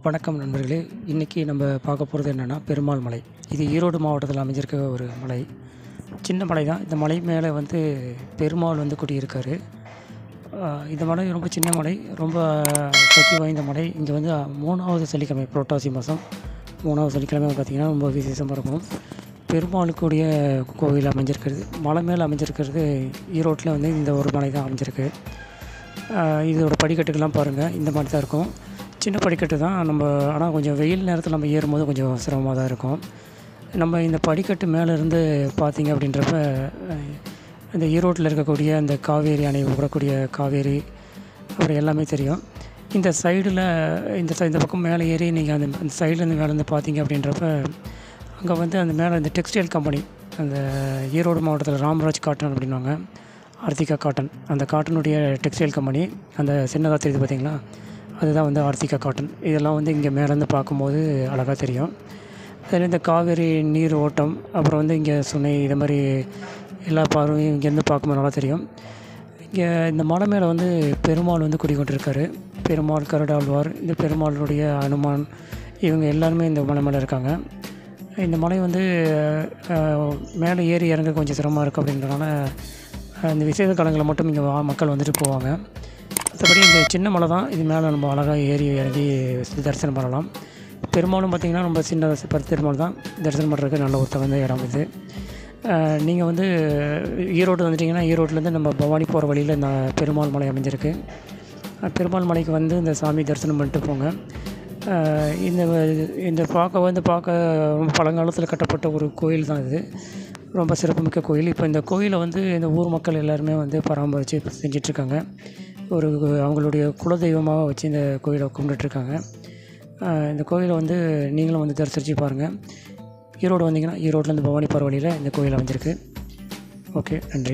வணக்கம் நண்பர்களே இன்றைக்கி நம்ம பார்க்க போகிறது என்னென்னா பெருமாள் மலை இது ஈரோடு மாவட்டத்தில் அமைஞ்சிருக்க ஒரு மலை சின்ன மலை தான் இந்த மலை மேலே வந்து பெருமாள் வந்து குடியிருக்காரு ஆஹ் இந்த மலை ரொம்ப சின்ன மலை ரொம்ப சக்தி வாய்ந்த மலை இங்கே வந்து மூணாவது சனிக்கிழமை புரட்டாசி மாதம் மூணாவது சனிக்கிழமை பார்த்திங்கன்னா ரொம்ப விசேஷமாக இருக்கும் பெருமாளுக்குடைய கோவில் அமைஞ்சிருக்கிறது மலை மேலே அமைஞ்சிருக்கிறது ஈரோட்டில் வந்து இந்த ஒரு மலை தான் அமைஞ்சிருக்கு ஆஹ் இதோட படிக்கட்டுக்கெல்லாம் பாருங்கள் இந்த மாதிரி தான் இருக்கும் சின்ன படிக்கட்டு தான் நம்ம ஆனால் கொஞ்சம் வெயில் நேரத்தில் நம்ம ஏறும்போது கொஞ்சம் சிரமமாக தான் இருக்கும் நம்ம இந்த படிக்கட்டு மேலே இருந்து பார்த்தீங்க அப்படின்றப்ப அஹ், இந்த ஈரோட்டில் இருக்கக்கூடிய இந்த காவேரி அணை விடக்கூடிய காவேரி அப்புறம் எல்லாமே தெரியும் இந்த சைடில் இந்த side- இந்த பக்கம் மேலே ஏறி நீங்கள் அந்த அந்த சைட்லேருந்து மேலேருந்து பார்த்தீங்க அப்படின்றப்ப அங்கே வந்து அந்த மேலே இந்த டெக்ஸ்டைல் கம்பெனி அந்த ஈரோடு மாவட்டத்தில் ராம்ராஜ் காட்டன் அப்படின்வாங்க ஆர்த்திகா காட்டன் அந்த காட்டனுடைய டெக்ஸ்டைல் கம்பெனி அந்த சின்னதாக தெரியுது பார்த்தீங்களா அதுதான் வந்து ஆர்த்திகா காட்டன் இதெல்லாம் வந்து இங்கே மேலேருந்து பார்க்கும்போது அழகாக தெரியும் அதில் இந்த காவேரி நீர் ஓட்டம் அப்புறம் வந்து இங்கே சுனை இது மாதிரி எல்லா பார்வையும் இங்கேருந்து பார்க்கும்போது நல்லா தெரியும் இங்கே இந்த மலை மேலே வந்து பெருமாள் வந்து குடிக்கொண்டிருக்காரு பெருமாள் கருடாழ்வார் இந்த பெருமாளுடைய அனுமான் இவங்க எல்லாருமே இந்த மலை மேலே இருக்காங்க இந்த மலை வந்து அஹ், மேலே ஏறி இறங்க கொஞ்சம் சிரமமாக இருக்குது அப்படின்றனால அஹ், இந்த விசேஷ காலங்களில் மட்டும் இங்கே வா மக்கள் வந்துட்டு போவாங்க மற்றபடி இந்த சின்ன மலை தான் இது மேலே நம்ம அழகாக ஏறி இறங்கி தரிசனம் பண்ணலாம் பெரும்பாலும் பார்த்திங்கன்னா நம்ம சின்ன பத்து பெருமாள் தான் தரிசனம் பண்ணுறதுக்கு நல்ல ஒரு தகுந்த இடம் இது நீங்கள் வந்து ஈரோடு வந்துட்டிங்கன்னா ஈரோட்லேருந்து நம்ம பவானி போகிற வழியில் இந்த பெருமாள் மலை அமைஞ்சிருக்கு அஹ் பெருமாள் மலைக்கு வந்து இந்த சாமி தரிசனம் பண்ணிட்டு போங்க அஹ் இந்த இந்த பார்க்க வந்து பார்க்க ரொம்ப பழங்காலத்தில் கட்டப்பட்ட ஒரு கோயில் தான் இது ரொம்ப சிறப்புமிக்க கோயில் இப்போ இந்த கோயிலை வந்து இந்த ஊர் மக்கள் எல்லாருமே வந்து பராமரித்து செஞ்சிட்ருக்காங்க ஒரு அவங்களுடைய குலதெய்வமாக வச்சு இந்த கோயிலை கும்பிட்டுட்ருக்காங்க இந்த கோயிலை வந்து நீங்களும் வந்து தரிசித்து பாருங்கள் ஈரோடு வந்தீங்கன்னா ஈரோட்லேருந்து பவானி போகிற வழியில் இந்த கோயில் அமைஞ்சிருக்கு ஓகே நன்றி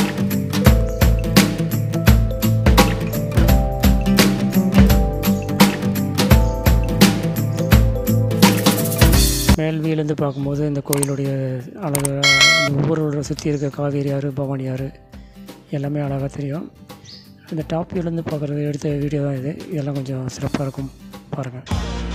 மேல்வியிலேருந்து பார்க்கும்போது இந்த கோயிலுடைய அழகு இந்த ஊரோட சுற்றி இருக்க காவேரி ஆறு பவானி ஆறு எல்லாமே அழகாக தெரியும் இந்த டாப் வியூலேருந்து பார்க்குறது எடுத்த வீடியோ தான் இது இதெல்லாம் கொஞ்சம் சிறப்பாக இருக்கும் பாருங்கள்